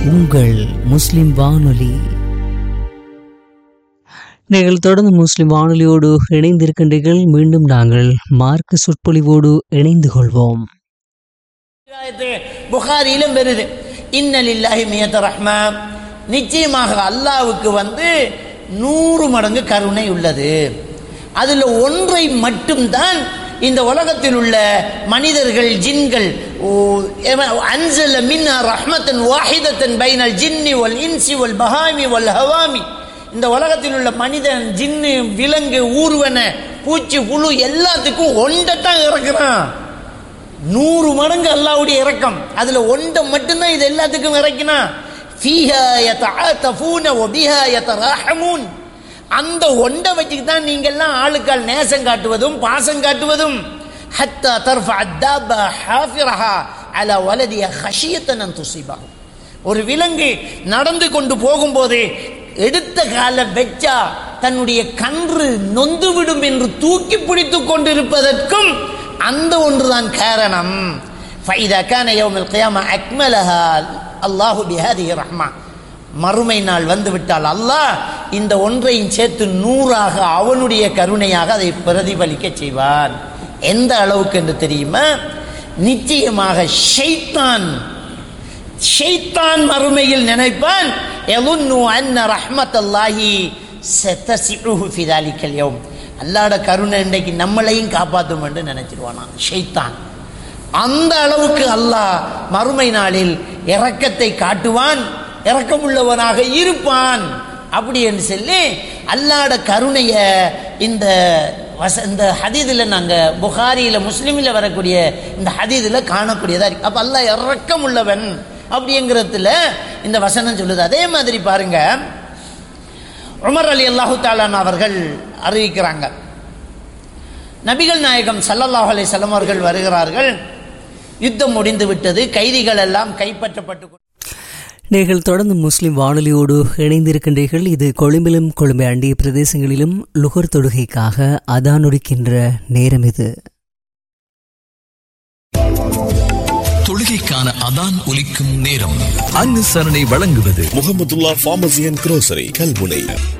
உங்கள் முஸ்லிம் வானொலி நீங்கள் தொடர்ந்து முஸ்லிம் வானொலியோடு இணைந்திருக்கின்றீர்கள் மீண்டும் நாங்கள் மார்க்க சொற்பொழிவோடு இணைந்து கொள்வோம் ரிவாயத்து புகாரியிலும் வருது இன்னலில்லாஹி மியத்த ரஹ்மா நிச்சயமாக அல்லாவுக்கு வந்து நூறு மடங்கு கருணை உள்ளது அதில் ஒன்றை மட்டும்தான் இந்த உலகத்தில் உள்ள மனிதர்கள் ஜின்கள் அன்சல மின்னா ரஹ்மத்தன் வாஹிதத்தன் பைனல் ஜின்னி வல் இன்சி வல் பஹாமி வல் ஹவாமி இந்த உலகத்தில் உள்ள மனிதன் ஜின்னு விலங்கு ஊர்வன பூச்சி புழு எல்லாத்துக்கும் ஒன்றைத்தான் இறக்குறான் நூறு மடங்கு அல்லாவுடைய இறக்கம் அதுல ஒன்றை மட்டும்தான் இது எல்லாத்துக்கும் இறக்கினா ஃபீஹா யதஆதஃபூன வபிஹா யதராஹமூன் அந்த ஒண்டை வச்சுக்கு தான் நீங்கள்லாம் ஆளுக்கால் நேசம் காட்டுவதும் பாசம் காட்டுவதும் ஹத்தா தர்ஃப அத்தாப ஹாஃபிரஹா அலா வலதிய ஹஷியத்தன் அன் துசிபஹு ஒரு விலங்கு நடந்து கொண்டு போகும்போது எடுத்த கால வெச்சா தன்னுடைய கன்று நொந்து விடும் என்று தூக்கி பிடித்துக் கொண்டிருப்பதற்கும் அந்த ஒன்றுதான் காரணம் فإذا كان يوم القيامة أكملها الله بهذه الرحمة மறுமை நாள் வந்து விட்டால் அல்லாஹ் இந்த ஒன்றையும் சேர்த்து நூறாக அவனுடைய கருணையாக அதை பிரதிபலிக்க செய்வான் எந்த அளவுக்கு என்று தெரியுமா நிச்சயமாக ஷைத்தான் ஷைத்தான் மறுமையில் நினைப்பான் எலுன்னு அன்ன ரஹ்மத்தல்லாஹி செத்தசிஉஹு ஃபி தாலிக்கல் யௌம் அல்லாட கருணை இன்றைக்கு நம்மளையும் காப்பாற்றும் என்று நினைச்சிருவானா ஷைத்தான் அந்த அளவுக்கு அல்லாஹ் மறுமை நாளில் இரக்கத்தை காட்டுவான் இரக்கமுள்ளவனாக இருப்பான் அப்படி என்று சொல்லி அல்லாட கருணைய இந்த வச இந்த ஹதீதில் நாங்கள் புகாரியில் முஸ்லீமில் வரக்கூடிய இந்த ஹதீதில் காணக்கூடியதாக இருக்கு அப்போ அல்லாஹ் இரக்கம் உள்ளவன் அப்படிங்கிறதுல இந்த வசனம் சொல்லுது அதே மாதிரி பாருங்க உமர் அலி அல்லாஹு தாலான் அவர்கள் அறிவிக்கிறாங்க நபிகள் நாயகம் சல்லல்லாஹு அலைஹி வஸல்லம் அவர்கள் வருகிறார்கள் யுத்தம் முடிந்து விட்டது கைதிகள் எல்லாம் கைப்பற்றப்பட்டு நீங்கள் தொடர்ந்து முஸ்லிம் வானொலியோடு இணைந்திருக்கின்றீர்கள் இது கொழும்பிலும் கொழும்பை அண்டிய பிரதேசங்களிலும் லுகர் தொடுகைக்காக அதானொடுக்கின்ற நேரம் இது தொழுகைக்கான அதான் ஒலிக்கும் நேரம் அனுசரணை வழங்குவது Mohamedulla pharmacy and grocery Kalmunai